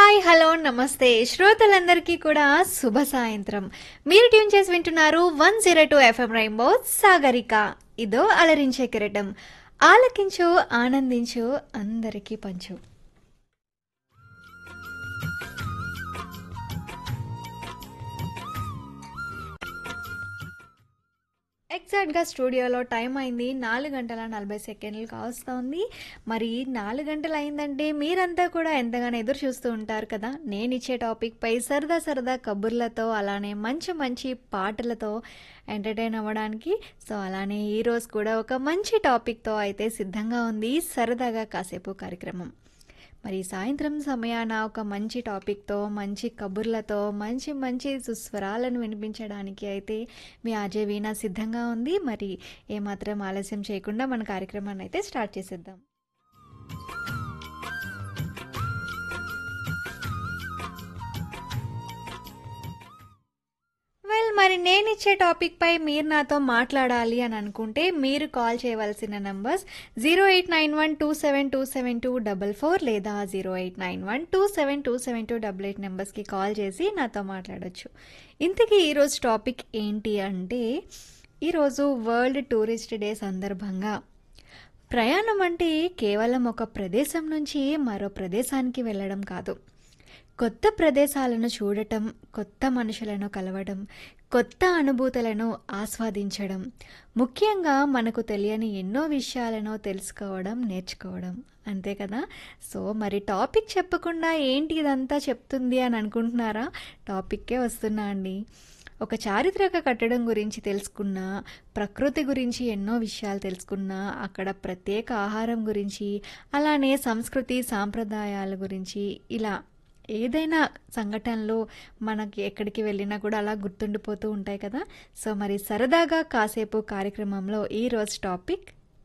hi hello నమస్తే శ్రోతలందరికీ కూడా శుభ సాయంత్రం మీరు ట్యూన్ చేసి వింటున్నారు one zero two FM rainbow Sagarika ఇదో అలరించే కిరటం ఆలకించు ఆనందించు అందరికీ పంచు ఎగ్జాక్ట్గా స్టూడియోలో టైం అయింది నాలుగు గంటల నలభై సెకండ్లు కావస్తోంది మరి నాలుగు గంటలు అయిందంటే మీరంతా కూడా ఎంతగానో ఎదురు చూస్తూ ఉంటారు కదా నేను ఇచ్చే టాపిక్ పై సరదా సరదా కబుర్లతో అలానే మంచి మంచి పాటలతో ఎంటర్టైన్ అవ్వడానికి సో అలానే ఈరోజు కూడా ఒక మంచి టాపిక్తో అయితే సిద్ధంగా ఉంది సరదాగా కాసేపు కార్యక్రమం మరి సాయంత్రం సమయాన ఒక మంచి టాపిక్తో మంచి కబుర్లతో మంచి మంచి సుస్వరాలను వినిపించడానికి అయితే మీ అజయ్ వీణా సిద్ధంగా ఉంది మరి ఏమాత్రం ఆలస్యం చేయకుండా మన కార్యక్రమాన్ని అయితే స్టార్ట్ చేసేద్దాం వెల్ మరి నేను ఇచ్చే టాపిక్ పై మీరు నాతో మాట్లాడాలి అని అనుకుంటే మీరు కాల్ చేయవలసిన numbers zero eight nine one two seven two seven two double four లేదా zero eight nine one two seven two seven two double eight నెంబర్స్కి కాల్ చేసి నాతో మాట్లాడొచ్చు ఇంతకీ ఈరోజు టాపిక్ ఏంటి అంటే ఈరోజు వరల్డ్ టూరిస్ట్ డే సందర్భంగా ప్రయాణం అంటే కేవలం ఒక ప్రదేశం నుంచి మరో ప్రదేశానికి వెళ్ళడం కాదు కొత్త ప్రదేశాలను చూడటం కొత్త మనుషులను కలవడం కొత్త అనుభూతులను ఆస్వాదించడం ముఖ్యంగా మనకు తెలియని ఎన్నో విషయాలను తెలుసుకోవడం నేర్చుకోవడం అంతే కదా సో మరి టాపిక్ చెప్పకుండా ఏంటి ఇదంతా చెప్తుంది అని అనుకుంటున్నారా టాపిక్కే వస్తున్నా అండి ఒక చారిత్రక కట్టడం గురించి తెలుసుకున్నా ప్రకృతి గురించి ఎన్నో విషయాలు తెలుసుకున్నా అక్కడ ప్రత్యేక ఆహారం గురించి అలానే సంస్కృతి సాంప్రదాయాల గురించి ఇలా ఏదైనా సంఘటనలు మనకి ఎక్కడికి వెళ్ళినా కూడా అలా గుర్తుండిపోతూ ఉంటాయి కదా సో మరి సరదాగా కాసేపు కార్యక్రమంలో ఈరోజు టాపిక్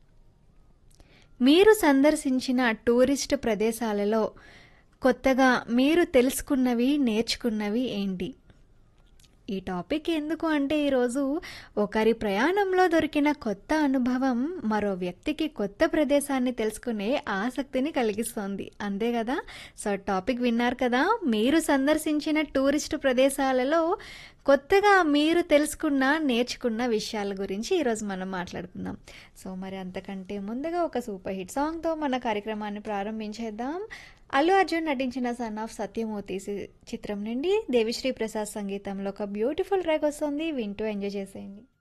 మీరు సందర్శించిన టూరిస్ట్ ప్రదేశాలలో కొత్తగా మీరు తెలుసుకున్నవి నేర్చుకున్నవి ఏంటి ఈ టాపిక్ ఎందుకు అంటే ఈరోజు ఒకరి ప్రయాణంలో దొరికిన కొత్త అనుభవం మరో వ్యక్తికి కొత్త ప్రదేశాన్ని తెలుసుకునే ఆసక్తిని కలిగిస్తోంది అంతే కదా సో టాపిక్ విన్నారు కదా మీరు సందర్శించిన టూరిస్ట్ ప్రదేశాలలో కొత్తగా మీరు తెలుసుకున్న నేర్చుకున్న విషయాల గురించి ఈరోజు మనం మాట్లాడుకుందాం సో మరి అంతకంటే ముందుగా ఒక సూపర్ హిట్ సాంగ్తో మన కార్యక్రమాన్ని ప్రారంభించేద్దాం అల్లు అర్జున్ నటించిన సన్ ఆఫ్ సత్యమూర్తి సి- చిత్రం నుండి దేవిశ్రీ ప్రసాద్ సంగీతంలో ఒక బ్యూటిఫుల్ ట్రాక్ వస్తుంది వింటూ ఎంజాయ్ చేసేయండి